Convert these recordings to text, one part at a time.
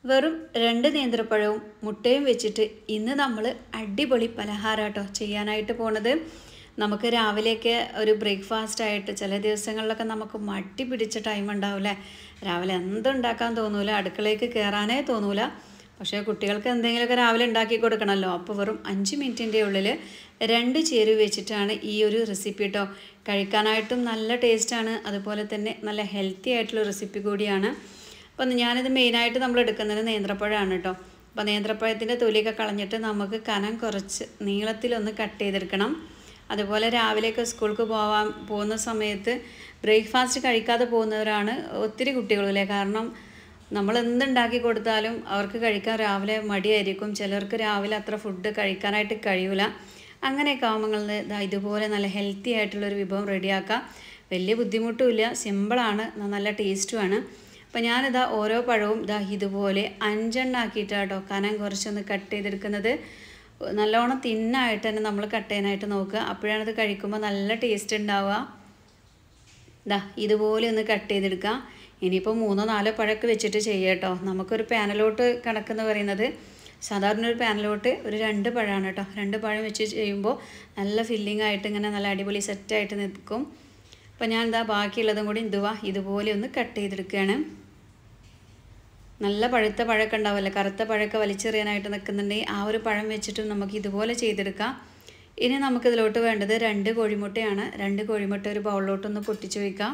വെറും രണ്ട് നേന്ത്രപ്പഴവും മുട്ടയും വെച്ചിട്ട് ഇന്ന് നമ്മൾ അടിപൊളി പലഹാരാട്ടോ ചെയ്യാനായിട്ട് പോണത് നമുക്ക് രാവിലെയൊക്കെ ഒരു ബ്രേക്ക്ഫാസ്റ്റ് ആയിട്ട് ചില ദിവസങ്ങളിലൊക്കെ നമുക്ക് മട്ടി പിടിച്ച ടൈം ഉണ്ടാവില്ലേ രാവിലെ എന്തുണ്ടാക്കാൻ തോന്നൂല അടുക്കളയ്ക്ക് കയറാനേ തോന്നൂല പക്ഷേ കുട്ടികൾക്ക് എന്തെങ്കിലുമൊക്കെ രാവിലെ ഉണ്ടാക്കി കൊടുക്കണമല്ലോ അപ്പോൾ വെറും അഞ്ച് മിനിറ്റിൻ്റെ ഉള്ളിൽ രണ്ട് ചേരുവ വെച്ചിട്ടാണ് ഈ ഒരു റെസിപ്പി കേട്ടോ കഴിക്കാനായിട്ടും നല്ല ടേസ്റ്റാണ് അതുപോലെ തന്നെ നല്ല ഹെൽത്തി ആയിട്ടുള്ള റെസിപ്പി കൂടിയാണ് അപ്പം ഞാനിത് മെയിനായിട്ട് നമ്മൾ എടുക്കുന്നത് നേന്ത്രപ്പഴമാണ് കേട്ടോ അപ്പോൾ നേന്ത്രപ്പഴത്തിൻ്റെ തൊലിയൊക്കെ കളഞ്ഞിട്ട് നമുക്ക് കനം കുറച്ച് നീളത്തിലൊന്ന് കട്ട് ചെയ്തെടുക്കണം അതുപോലെ രാവിലെയൊക്കെ സ്കൂൾക്ക് പോവാൻ പോകുന്ന സമയത്ത് ബ്രേക്ക്ഫാസ്റ്റ് കഴിക്കാതെ പോകുന്നവരാണ് ഒത്തിരി കുട്ടികളില്ലേ കാരണം നമ്മൾ എന്തുണ്ടാക്കി കൊടുത്താലും അവർക്ക് കഴിക്കാൻ രാവിലെ മടിയായിരിക്കും ചിലർക്ക് രാവിലെ അത്ര ഫുഡ് കഴിക്കാനായിട്ട് കഴിയൂല അങ്ങനെയൊക്കെ ആകുമ്പോൾ ഇതാ ഇതുപോലെ നല്ല ഹെൽത്തി ആയിട്ടുള്ളൊരു വിഭവം റെഡിയാക്കാം വലിയ ബുദ്ധിമുട്ടുമില്ല സിമ്പിളാണ് നല്ല ടേസ്റ്റുമാണ് അപ്പോൾ ഞാനിതാ ഓരോ പഴവും ഇതാ ഇതുപോലെ അഞ്ചെണ്ണാക്കിയിട്ടാട്ടോ കനം കുറച്ചൊന്ന് കട്ട് ചെയ്തെടുക്കുന്നത് നല്ലോണം തിന്നായിട്ട് തന്നെ നമ്മൾ കട്ട് ചെയ്യാനായിട്ട് നോക്കുക അപ്പോഴാണത് കഴിക്കുമ്പോൾ നല്ല ടേസ്റ്റ് ഉണ്ടാവുക ഇതാ ഇതുപോലെ ഒന്ന് കട്ട് ചെയ്തെടുക്കാം ഇനിയിപ്പോൾ മൂന്നോ നാലോ പഴമൊക്കെ വെച്ചിട്ട് ചെയ്യാം കേട്ടോ നമുക്കൊരു പാനലോട്ട് കണക്കെന്ന് പറയുന്നത് സാധാരണ ഒരു പാനലോട്ട് ഒരു രണ്ട് പഴമാണ് കേട്ടോ രണ്ട് പഴം വെച്ച് ചെയ്യുമ്പോൾ നല്ല ഫില്ലിംഗ് ആയിട്ട് ഇങ്ങനെ നല്ല അടിപൊളി സെറ്റായിട്ട് നിൽക്കും അപ്പോൾ ഞാൻ എന്താ ബാക്കിയുള്ളതും കൂടി ഇതുവാ ഇതുപോലെ ഒന്ന് കട്ട് ചെയ്തെടുക്കുകയാണ് നല്ല പഴുത്ത പഴമൊക്കെ ഉണ്ടാവില്ലേ കറുത്ത പഴമൊക്കെ വലിച്ചെറിയാനായിട്ട് നിൽക്കുന്നുണ്ടെങ്കിൽ ആ ഒരു പഴം വെച്ചിട്ടും നമുക്ക് ഇതുപോലെ ചെയ്തെടുക്കാം ഇനി നമുക്കിതിലോട്ട് വേണ്ടത് രണ്ട് കോഴിമുട്ടയാണ് രണ്ട് കോഴിമുട്ട ഒരു ബൗളിലോട്ടൊന്ന് പൊട്ടിച്ച് വയ്ക്കാം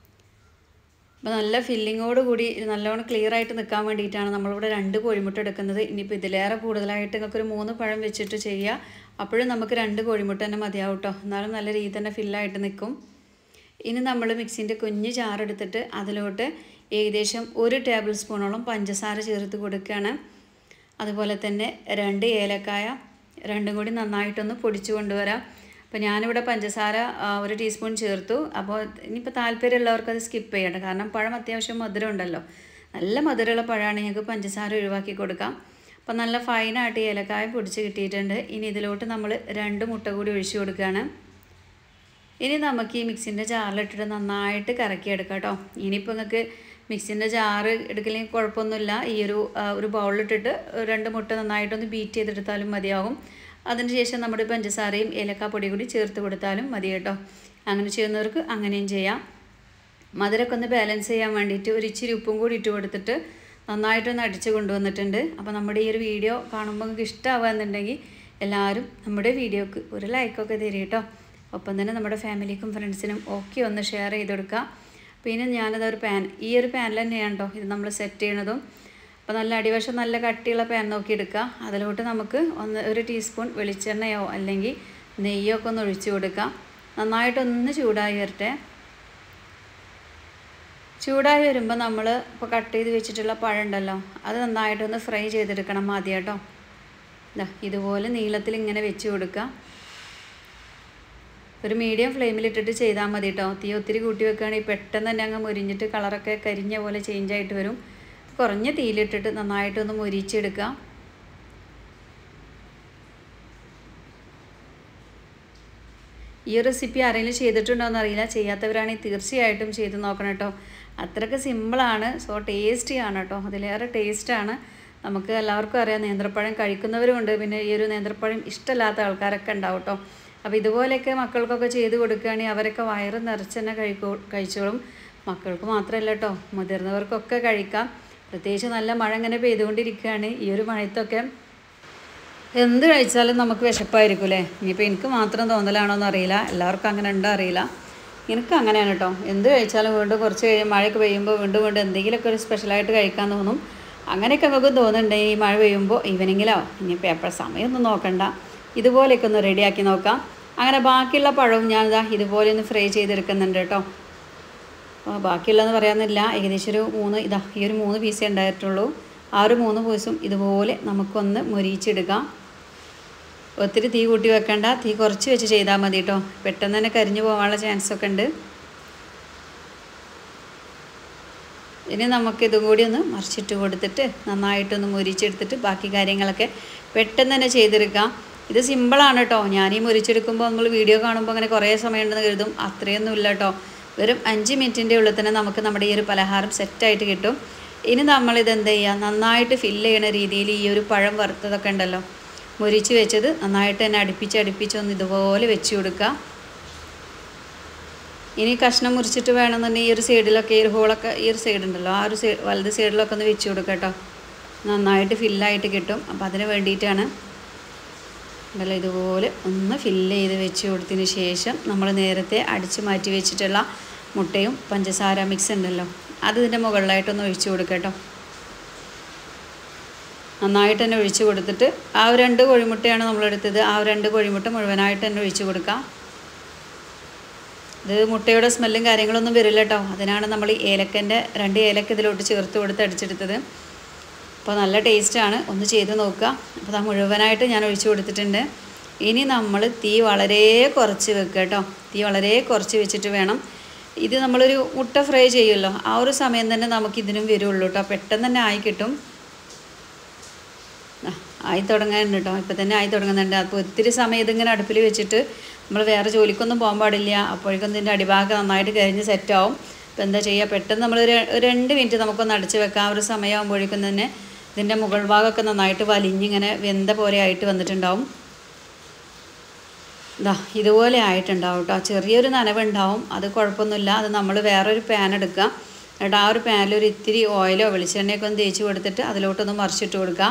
അപ്പോൾ നല്ല ഫില്ലിങ്ങോട് കൂടി നല്ലോണം ക്ലിയർ ആയിട്ട് നിൽക്കാൻ വേണ്ടിയിട്ടാണ് നമ്മളിവിടെ രണ്ട് കോഴിമുട്ട എടുക്കുന്നത് ഇനിയിപ്പോൾ ഇതിലേറെ കൂടുതലായിട്ട് നിങ്ങൾക്ക് ഒരു മൂന്ന് പഴം വെച്ചിട്ട് ചെയ്യുക അപ്പോഴും നമുക്ക് രണ്ട് കോഴിമുട്ട തന്നെ മതിയാവും കേട്ടോ എന്നാലും നല്ല രീതിയിൽ തന്നെ ഫില്ലായിട്ട് നിൽക്കും ഇനി നമ്മൾ മിക്സിൻ്റെ കുഞ്ഞ് ചാറെടുത്തിട്ട് അതിലോട്ട് ഏകദേശം ഒരു ടേബിൾ സ്പൂണോളം പഞ്ചസാര ചേർത്ത് കൊടുക്കുകയാണ് അതുപോലെ തന്നെ രണ്ട് ഏലക്കായ രണ്ടും കൂടി നന്നായിട്ടൊന്ന് പൊടിച്ചു കൊണ്ടുവരാം അപ്പോൾ ഞാനിവിടെ പഞ്ചസാര ഒരു ടീസ്പൂൺ ചേർത്തു അപ്പോൾ ഇനിയിപ്പോൾ താല്പര്യമുള്ളവർക്ക് അത് സ്കിപ്പ് ചെയ്യണ്ട കാരണം പഴം അത്യാവശ്യം മധുരം ഉണ്ടല്ലോ നല്ല മധുരമുള്ള പഴമാണ് ഞങ്ങൾക്ക് പഞ്ചസാര ഒഴിവാക്കി കൊടുക്കാം അപ്പോൾ നല്ല ഫൈനായിട്ട് ഏലക്കായ പൊടിച്ച് കിട്ടിയിട്ടുണ്ട് ഇനി ഇതിലോട്ട് നമ്മൾ രണ്ട് മുട്ട കൂടി ഒഴിച്ചു കൊടുക്കുകയാണ് ഇനി നമുക്ക് ഈ മിക്സിൻ്റെ ജാറിലിട്ടിട്ട് നന്നായിട്ട് കറക്കിയെടുക്കാം കേട്ടോ ഇനിയിപ്പോൾ നിങ്ങൾക്ക് മിക്സിൻ്റെ ജാറ് എടുക്കലെങ്കിൽ കുഴപ്പമൊന്നുമില്ല ഈ ഒരു ഒരു ബൗളിലിട്ടിട്ട് രണ്ട് മുട്ട നന്നായിട്ടൊന്ന് ബീറ്റ് ചെയ്തെടുത്താലും മതിയാകും അതിന് ശേഷം നമ്മുടെ പഞ്ചസാരയും ഏലക്കാപ്പൊടി കൂടി ചേർത്ത് കൊടുത്താലും മതി കേട്ടോ അങ്ങനെ ചെയ്യുന്നവർക്ക് അങ്ങനെയും ചെയ്യാം മധുരമൊക്കെ ഒന്ന് ബാലൻസ് ചെയ്യാൻ വേണ്ടിയിട്ട് ഒരു ഇച്ചിരി ഉപ്പും കൂടി ഇട്ട് കൊടുത്തിട്ട് നന്നായിട്ടൊന്ന് അടിച്ച് കൊണ്ടുവന്നിട്ടുണ്ട് അപ്പോൾ നമ്മുടെ ഈ ഒരു വീഡിയോ കാണുമ്പോൾ നിങ്ങൾക്ക് ഇഷ്ടമാവുകയെന്നുണ്ടെങ്കിൽ എല്ലാവരും നമ്മുടെ വീഡിയോക്ക് ഒരു ലൈക്കൊക്കെ തരും കേട്ടോ ഒപ്പം തന്നെ നമ്മുടെ ഫാമിലിക്കും ഫ്രണ്ട്സിനും ഒക്കെ ഒന്ന് ഷെയർ ചെയ്ത് കൊടുക്കുക പിന്നെ ഞാനത് ഒരു പാൻ ഈ ഒരു പാനിൽ തന്നെയാണ് കേട്ടോ ഇത് നമ്മൾ സെറ്റ് ചെയ്യണതും അപ്പോൾ നല്ല അടിവശം നല്ല കട്ടിയുള്ള പാൻ നോക്കി എടുക്കുക അതിലോട്ട് നമുക്ക് ഒന്ന് ഒരു ടീസ്പൂൺ വെളിച്ചെണ്ണയോ അല്ലെങ്കിൽ നെയ്യോ ഒക്കെ ഒന്ന് ഒഴിച്ചു കൊടുക്കാം നന്നായിട്ടൊന്ന് ചൂടായി വരട്ടെ ചൂടായി വരുമ്പോൾ നമ്മൾ ഇപ്പോൾ കട്ട് ചെയ്ത് വെച്ചിട്ടുള്ള പഴം ഉണ്ടല്ലോ അത് നന്നായിട്ടൊന്ന് ഫ്രൈ ചെയ്തെടുക്കണം ആദ്യം കേട്ടോ ഇതാ ഇതുപോലെ നീളത്തിൽ ഇങ്ങനെ വെച്ച് കൊടുക്കുക ഒരു മീഡിയം ഫ്ലെയിമിലിട്ടിട്ട് ചെയ്താൽ മതി കേട്ടോ തീ ഒത്തിരി കൂട്ടി വെക്കുകയാണെങ്കിൽ പെട്ടെന്ന് തന്നെ അങ്ങ് മുരിഞ്ഞിട്ട് കളറൊക്കെ കരിഞ്ഞ പോലെ ചേഞ്ച് ആയിട്ട് വരും കുറഞ്ഞ തീയിലിട്ടിട്ട് നന്നായിട്ടൊന്ന് മുരിച്ചെടുക്കുക ഈ റെസിപ്പി ആരെങ്കിലും ചെയ്തിട്ടുണ്ടോയെന്ന് അറിയില്ല ചെയ്യാത്തവരാണെങ്കിൽ തീർച്ചയായിട്ടും ചെയ്ത് നോക്കണം കേട്ടോ അത്രയ്ക്ക് സിമ്പിളാണ് സോ ടേസ്റ്റിയാണ് കേട്ടോ അതിലേറെ ടേസ്റ്റാണ് നമുക്ക് എല്ലാവർക്കും അറിയാം നേന്ത്രപ്പഴം കഴിക്കുന്നവരുമുണ്ട് പിന്നെ ഈ ഒരു നേന്ത്രപ്പഴം ഇഷ്ടമല്ലാത്ത ആൾക്കാരൊക്കെ ഉണ്ടാവും കേട്ടോ അപ്പോൾ ഇതുപോലെയൊക്കെ മക്കൾക്കൊക്കെ ചെയ്ത് കൊടുക്കുകയാണെങ്കിൽ അവരൊക്കെ വയറ് നിറച്ച് തന്നെ കഴിക്കോ കഴിച്ചോളും മക്കൾക്ക് മാത്രമല്ല കേട്ടോ മുതിർന്നവർക്കൊക്കെ കഴിക്കാം പ്രത്യേകിച്ച് നല്ല മഴ ഇങ്ങനെ പെയ്തുകൊണ്ടിരിക്കുകയാണ് ഈ ഒരു മഴയത്തൊക്കെ എന്ത് കഴിച്ചാലും നമുക്ക് വിശപ്പായിരിക്കും അല്ലേ ഇനിയിപ്പോൾ എനിക്ക് മാത്രം തോന്നലാണോ എന്ന് അറിയില്ല എല്ലാവർക്കും അങ്ങനെ ഉണ്ടോ അറിയില്ല എനിക്ക് അങ്ങനെയാണ് കേട്ടോ എന്ത് കഴിച്ചാലും വീണ്ടും കുറച്ച് കഴിയും മഴയൊക്കെ പെയ്യുമ്പോൾ വീണ്ടും വീണ്ടും എന്തെങ്കിലുമൊക്കെ ഒരു സ്പെഷ്യലായിട്ട് കഴിക്കാൻ തോന്നും അങ്ങനെയൊക്കെ നമുക്ക് തോന്നുന്നുണ്ട് ഈ മഴ പെയ്യുമ്പോൾ ഈവനിങ്ങിലോ ഇനിയിപ്പോൾ എപ്പോഴും സമയമൊന്നും നോക്കണ്ട ഇതുപോലെയൊക്കെ ഒന്ന് റെഡിയാക്കി നോക്കാം അങ്ങനെ ബാക്കിയുള്ള പഴവും ഞാൻ ഇതാ ഇതുപോലെ ഒന്ന് ഫ്രൈ ചെയ്തെടുക്കുന്നുണ്ട് കേട്ടോ അപ്പോൾ ബാക്കിയുള്ളതെന്ന് പറയാമെന്നില്ല ഏകദേശം ഒരു മൂന്ന് ഇതാ ഈ ഒരു മൂന്ന് പീസേ ഉണ്ടായിട്ടുള്ളൂ ആ ഒരു മൂന്ന് പീസും ഇതുപോലെ നമുക്കൊന്ന് മൊരിയിച്ചെടുക്കാം ഒത്തിരി തീ കൂട്ടി വെക്കണ്ട തീ കുറച്ച് വെച്ച് ചെയ്താൽ മതി കേട്ടോ പെട്ടെന്ന് തന്നെ കരിഞ്ഞു പോകാനുള്ള ചാൻസ് ഒക്കെ ഉണ്ട് ഇനി നമുക്ക് ഇതും കൂടി ഒന്ന് മറിച്ചിട്ട് കൊടുത്തിട്ട് നന്നായിട്ടൊന്ന് മുരിച്ചെടുത്തിട്ട് ബാക്കി കാര്യങ്ങളൊക്കെ പെട്ടെന്ന് തന്നെ ചെയ്തെടുക്കാം ഇത് സിമ്പിളാണ് കേട്ടോ ഞാൻ ഈ മുരിച്ചെടുക്കുമ്പോൾ നമ്മൾ വീഡിയോ കാണുമ്പോൾ അങ്ങനെ കുറേ സമയം ഉണ്ടെന്ന് കരുതും അത്രയൊന്നും ഇല്ല കേട്ടോ വെറും അഞ്ച് മിനിറ്റിൻ്റെ ഉള്ളിൽ തന്നെ നമുക്ക് നമ്മുടെ ഈ ഒരു പലഹാരം സെറ്റായിട്ട് കിട്ടും ഇനി നമ്മളിത് എന്ത് ചെയ്യുക നന്നായിട്ട് ഫില്ല് ചെയ്യണ രീതിയിൽ ഈ ഒരു പഴം വറുത്തതൊക്കെ ഉണ്ടല്ലോ മുരിച്ച് വെച്ചത് നന്നായിട്ട് തന്നെ അടുപ്പിച്ച് അടുപ്പിച്ചൊന്ന് ഇതുപോലെ വെച്ച് കൊടുക്കുക ഇനി കഷ്ണം മുറിച്ചിട്ട് വേണമെന്നുണ്ടെങ്കിൽ ഈ ഒരു സൈഡിലൊക്കെ ഈ ഒരു ഹോളൊക്കെ ഈ ഒരു സൈഡ് ഉണ്ടല്ലോ ആ ഒരു സൈഡ് വലത് സൈഡിലൊക്കെ ഒന്ന് വെച്ച് കൊടുക്കുക കേട്ടോ നന്നായിട്ട് ഫില്ലായിട്ട് കിട്ടും അപ്പം അതിന് വേണ്ടിയിട്ടാണ് ഉണ്ടല്ലോ ഇതുപോലെ ഒന്ന് ഫില്ല് ചെയ്ത് വെച്ച് കൊടുത്തതിന് ശേഷം നമ്മൾ നേരത്തെ അടിച്ച് മാറ്റി വെച്ചിട്ടുള്ള മുട്ടയും പഞ്ചസാര മിക്സ് ഉണ്ടല്ലോ അത് ഇതിൻ്റെ മുകളിലായിട്ടൊന്ന് ഒഴിച്ച് കൊടുക്കുക കേട്ടോ നന്നായിട്ട് തന്നെ ഒഴിച്ച് കൊടുത്തിട്ട് ആ ഒരു രണ്ട് കോഴിമുട്ടയാണ് നമ്മളെടുത്തത് ആ ഒരു രണ്ട് കോഴിമുട്ട മുഴുവനായിട്ട് തന്നെ ഒഴിച്ച് കൊടുക്കാം ഇത് മുട്ടയുടെ സ്മെല്ലും കാര്യങ്ങളൊന്നും വരില്ല കേട്ടോ അതിനാണ് നമ്മൾ ഈ ഏലക്കൻ്റെ രണ്ട് ഏലക്ക ഇതിലോട്ട് ചേർത്ത് കൊടുത്ത് അടിച്ചെടുത്തത് അപ്പോൾ നല്ല ടേസ്റ്റാണ് ഒന്ന് ചെയ്ത് നോക്കുക അപ്പോൾ അത് മുഴുവനായിട്ട് ഞാൻ ഒഴിച്ച് കൊടുത്തിട്ടുണ്ട് ഇനി നമ്മൾ തീ വളരെ കുറച്ച് വെക്കുക കേട്ടോ തീ വളരെ കുറച്ച് വെച്ചിട്ട് വേണം ഇത് നമ്മളൊരു മുട്ട ഫ്രൈ ചെയ്യുമല്ലോ ആ ഒരു സമയം തന്നെ നമുക്ക് ഇതിനും വരുള്ളൂ കേട്ടോ പെട്ടെന്ന് തന്നെ ആയി കിട്ടും ആ, ആയി തുടങ്ങാനുണ്ട് കേട്ടോ ഇപ്പം തന്നെ ആയി തുടങ്ങുന്നുണ്ട് അപ്പോൾ ഒത്തിരി സമയം ഇതിങ്ങനെ അടുപ്പിൽ വെച്ചിട്ട് നമ്മൾ വേറെ ജോലിക്കൊന്നും പോകാൻ പാടില്ല അപ്പോഴേക്കും ഇതിൻ്റെ അടിഭാഗം നന്നായിട്ട് കഴിഞ്ഞ് സെറ്റാവും അപ്പോൾ എന്താ ചെയ്യുക പെട്ടെന്ന് നമ്മൾ ഒരു ഒരു രണ്ട് മിനിറ്റ് നമുക്കൊന്ന് അടച്ച് വെക്കാം ആ ഒരു സമയമാകുമ്പോഴേക്കും തന്നെ ഇതിൻ്റെ മുകൾ ഭാഗമൊക്കെ നന്നായിട്ട് വലിഞ്ഞിങ്ങനെ വെന്ത പോലെ ആയിട്ട് വന്നിട്ടുണ്ടാവും ഇതാ ഇതുപോലെ ആയിട്ടുണ്ടാവും കേട്ടോ ചെറിയൊരു നനവുണ്ടാവും അത് കുഴപ്പമൊന്നുമില്ല അത് നമ്മൾ വേറൊരു പാൻ എടുക്കുക എന്നിട്ട് ആ ഒരു പാനിൽ ഒരു ഇത്തിരി ഓയിലോ വെളിച്ചെണ്ണയൊക്കെ ഒന്ന് തേച്ച് കൊടുത്തിട്ട് അതിലോട്ടൊന്ന് മറിച്ചിട്ട് കൊടുക്കുക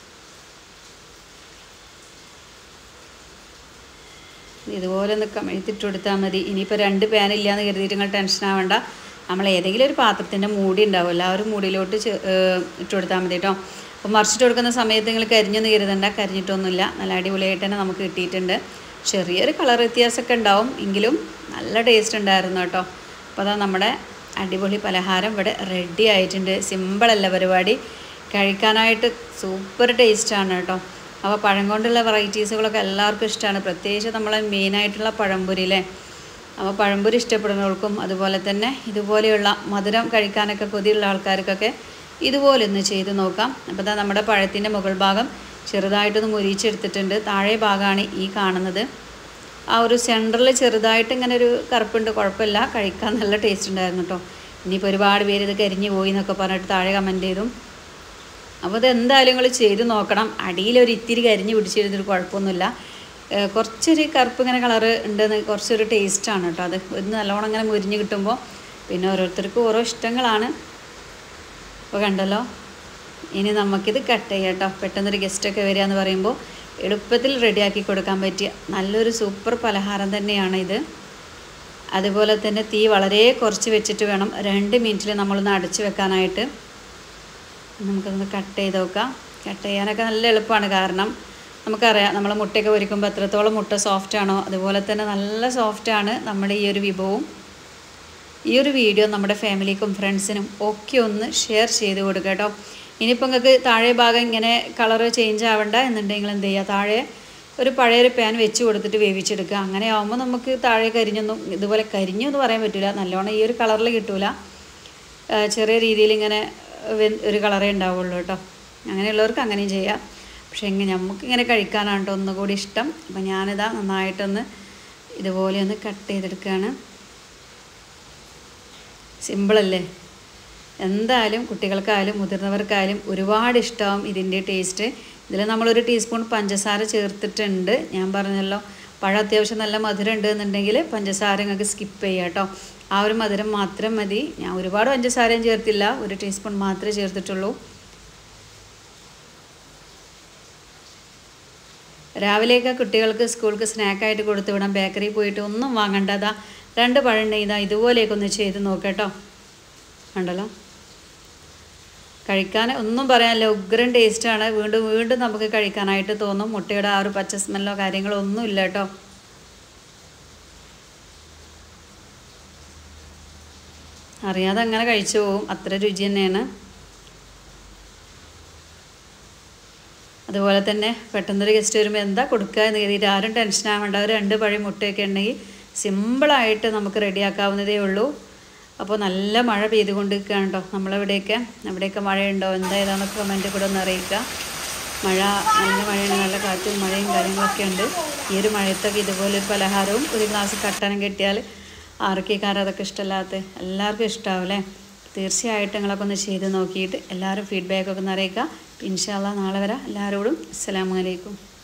ഇതുപോലെ ഒന്ന് കമഴ്ത്തിട്ട് കൊടുത്താൽ മതി ഇനിയിപ്പോൾ രണ്ട് പാൻ ഇല്ലയെന്ന് കരുതിയിട്ട് നിങ്ങൾ ടെൻഷൻ ആവണ്ട നമ്മൾ ഏതെങ്കിലും ഒരു പാത്രത്തിൻ്റെ മൂടി ഉണ്ടാവുമല്ലോ ആ ഒരു മൂടിയിലോട്ട് ചെ- ഏഹ് ഇട്ട് കൊടുത്താൽ മതി കേട്ടോ അപ്പോൾ മറിച്ചിട്ട് കൊടുക്കുന്ന സമയത്ത് നിങ്ങൾ കരിഞ്ഞൊന്നും കരുതണ്ട കരിഞ്ഞിട്ടൊന്നുമില്ല നല്ല അടിപൊളിയായിട്ട് തന്നെ നമുക്ക് കിട്ടിയിട്ടുണ്ട് ചെറിയൊരു കളർ വ്യത്യാസമൊക്കെ ഉണ്ടാവും എങ്കിലും നല്ല ടേസ്റ്റ് ഉണ്ടായിരുന്നു കേട്ടോ അപ്പോൾ അതാ നമ്മുടെ അടിപൊളി പലഹാരം ഇവിടെ റെഡി ആയിട്ടുണ്ട് സിമ്പിളല്ല പരിപാടി കഴിക്കാനായിട്ട് സൂപ്പർ ടേസ്റ്റാണ് കേട്ടോ അപ്പോൾ പഴം കൊണ്ടുള്ള വെറൈറ്റീസുകളൊക്കെ എല്ലാവർക്കും ഇഷ്ടമാണ് പ്രത്യേകിച്ച് നമ്മളെ മെയിനായിട്ടുള്ള പഴംപൊരി അല്ലേ അപ്പോൾ പഴംപൊരി ഇഷ്ടപ്പെടുന്നവർക്കും അതുപോലെ തന്നെ ഇതുപോലെയുള്ള മധുരം കഴിക്കാനൊക്കെ കൊതിയുള്ള ആൾക്കാർക്കൊക്കെ ഇതുപോലെ ഒന്ന് ചെയ്ത് നോക്കാം അപ്പോൾ ഇതാ നമ്മുടെ പഴത്തിൻ്റെ മുകൾ ഭാഗം ചെറുതായിട്ടൊന്ന് മുരിച്ചെടുത്തിട്ടുണ്ട് താഴെ ഭാഗമാണ് ഈ കാണുന്നത് ആ ഒരു സെൻറ്ററിൽ ചെറുതായിട്ട് ഇങ്ങനെ ഒരു കറുപ്പുണ്ട് കുഴപ്പമില്ല കഴിക്കാൻ നല്ല ടേസ്റ്റ് ഉണ്ടായിരുന്നു കേട്ടോ ഇനിയിപ്പോൾ ഒരുപാട് പേര് ഇത് കരിഞ്ഞു പോയി എന്നൊക്കെ പറഞ്ഞിട്ട് താഴെ കമൻറ്റ് ചെയ്തു അപ്പോൾ ഇത് എന്തായാലും നിങ്ങൾ ചെയ്ത് നോക്കണം അടിയിലൊരു ഇത്തിരി കരിഞ്ഞ് പിടിച്ചിരുന്നൊരു കുഴപ്പമൊന്നുമില്ല ഏഹ് കുറച്ചൊരു കറുപ്പ് ഇങ്ങനെ കളറ് ഉണ്ടെന്ന് കുറച്ചൊരു ടേസ്റ്റാണ് കേട്ടോ അത് ഒന്ന് നല്ലോണം ഇങ്ങനെ മുരിഞ്ഞ് കിട്ടുമ്പോൾ പിന്നെ ഓരോരുത്തർക്കും ഓരോ ഇഷ്ടങ്ങളാണ് അപ്പോൾ കണ്ടല്ലോ ഇനി നമുക്കിത് കട്ട് ചെയ്യാം കേട്ടോ പെട്ടെന്നൊരു ഗസ്റ്റൊക്കെ വരിക എന്ന് പറയുമ്പോൾ എളുപ്പത്തിൽ റെഡിയാക്കി കൊടുക്കാൻ പറ്റിയ നല്ലൊരു സൂപ്പർ പലഹാരം തന്നെയാണ് ഇത് അതുപോലെ തന്നെ തീ വളരെ കുറച്ച് വെച്ചിട്ട് വേണം രണ്ട് മിനിറ്റിൽ നമ്മളൊന്ന് അടച്ച് വെക്കാനായിട്ട് നമുക്കൊന്ന് കട്ട് ചെയ്ത് നോക്കാം കട്ട് ചെയ്യാനൊക്കെ നല്ല എളുപ്പമാണ് കാരണം നമുക്കറിയാം നമ്മൾ മുട്ടയൊക്കെ പൊരിക്കുമ്പോൾ എത്രത്തോളം മുട്ട സോഫ്റ്റ് ആണോ അതുപോലെ തന്നെ നല്ല സോഫ്റ്റാണ് നമ്മുടെ ഈ ഒരു വിഭവവും ഈ ഒരു വീഡിയോ നമ്മുടെ ഫാമിലിക്കും ഫ്രണ്ട്സിനും ഒക്കെ ഒന്ന് ഷെയർ ചെയ്ത് കൊടുക്കുക കേട്ടോ ഇനിയിപ്പോൾ നിങ്ങൾക്ക് താഴെ ഭാഗം ഇങ്ങനെ കളറ് ചേഞ്ച് ആവണ്ട എന്നുണ്ടെങ്കിൽ എന്ത് ചെയ്യുക താഴെ ഒരു പഴയൊരു പാൻ വെച്ച് കൊടുത്തിട്ട് വേവിച്ചെടുക്കുക അങ്ങനെ ആകുമ്പോൾ നമുക്ക് താഴെ കരിഞ്ഞൊന്നും ഇതുപോലെ കരിഞ്ഞു എന്ന് പറയാൻ പറ്റില്ല നല്ലോണം ഈ ഒരു കളറിൽ കിട്ടൂല ആ, ചെറിയ രീതിയിൽ ഇങ്ങനെ വെ- ഒരു കളറേ ഉണ്ടാവുള്ളൂ കേട്ടോ അങ്ങനെയുള്ളവർക്ക് അങ്ങനെയും ചെയ്യാം പക്ഷേ എങ്ങനെ നമുക്കിങ്ങനെ കഴിക്കാനാണ് കേട്ടോ ഒന്നുകൂടി ഇഷ്ടം അപ്പം ഞാനിതാ നന്നായിട്ടൊന്ന് ഇതുപോലെ ഒന്ന് കട്ട് ചെയ്തെടുക്കുകയാണ് സിമ്പിളല്ലേ എന്തായാലും കുട്ടികൾക്കായാലും മുതിർന്നവർക്കായാലും ഒരുപാട് ഇഷ്ടമാവും ഇതിൻ്റെ ടേസ്റ്റ് ഇതിൽ നമ്മളൊരു ടീസ്പൂൺ പഞ്ചസാര ചേർത്തിട്ടുണ്ട് ഞാൻ പറഞ്ഞല്ലോ പഴം അത്യാവശ്യം നല്ല മധുരം ഉണ്ട് എന്നുണ്ടെങ്കിൽ പഞ്ചസാര നിങ്ങൾക്ക് സ്കിപ്പ് ചെയ്യാം കേട്ടോ ആ ഒരു മധുരം മാത്രം മതി ഞാൻ ഒരുപാട് പഞ്ചസാരയും ചേർത്തില്ല ഒരു ടീസ്പൂൺ മാത്രമേ ചേർത്തിട്ടുള്ളൂ രാവിലെയൊക്കെ കുട്ടികൾക്ക് സ്കൂൾക്ക് സ്നാക്കായിട്ട് കൊടുത്തു വിടാം ബേക്കറി പോയിട്ട് ഒന്നും വാങ്ങണ്ടതാ രണ്ട് പഴം ഉണ്ടെങ്കിൽ ഇതാ ഇതുപോലെയൊക്കെ ഒന്ന് ചെയ്ത് നോക്കട്ടോ ഉണ്ടല്ലോ കഴിക്കാൻ ഒന്നും പറയാനില്ല ഉഗ്രൻ ടേസ്റ്റാണ് വീണ്ടും വീണ്ടും നമുക്ക് കഴിക്കാനായിട്ട് തോന്നും മുട്ടയുടെ ആ ഒരു പച്ച സ്മെല്ലോ കാര്യങ്ങളോ ഒന്നും ഇല്ല കേട്ടോ അറിയാതെ അങ്ങനെ കഴിച്ചു പോകും അത്ര രുചി തന്നെയാണ് അതുപോലെ തന്നെ പെട്ടെന്നൊരു ഗസ്റ്റ് വരുമ്പോൾ എന്താ കൊടുക്കുക എന്ന് കരുതിയിട്ട് ആരും ടെൻഷൻ ആവേണ്ട ഒരു രണ്ട് പഴയ മുട്ടയൊക്കെ ഉണ്ടെങ്കിൽ സിമ്പിളായിട്ട് നമുക്ക് റെഡിയാക്കാവുന്നതേ ഉള്ളൂ അപ്പോൾ നല്ല മഴ പെയ്തുകൊണ്ട് നിൽക്കുകയാണ് കേട്ടോ നമ്മളെവിടെയൊക്കെ അവിടെയൊക്കെ മഴയുണ്ടോ എന്താ ഏതാണെന്നൊക്കെ കമൻറ്റ് കൂടെ ഒന്ന് അറിയിക്കുക മഴ നല്ല മഴയാണ് നല്ല കാറ്റും മഴയും കാര്യങ്ങളൊക്കെ ഉണ്ട് ഈ ഒരു മഴയത്തൊക്കെ ഇതുപോലൊരു പലഹാരവും ഒരു ഗ്ലാസ് കട്ടനും കിട്ടിയാൽ ആർക്കേക്കാരും അതൊക്കെ ഇഷ്ടമല്ലാത്ത എല്ലാവർക്കും ഇഷ്ടമാവും അല്ലേ തീർച്ചയായിട്ടും നിങ്ങളൊക്കെ ഒന്ന് ചെയ്ത് നോക്കിയിട്ട് എല്ലാവരും ഫീഡ്ബാക്കൊക്കെ ഒന്ന് അറിയിക്കുക ഇൻഷാല്ല നാളെ വരാം എല്ലാവരോടും അസ്സലാമു അലൈക്കും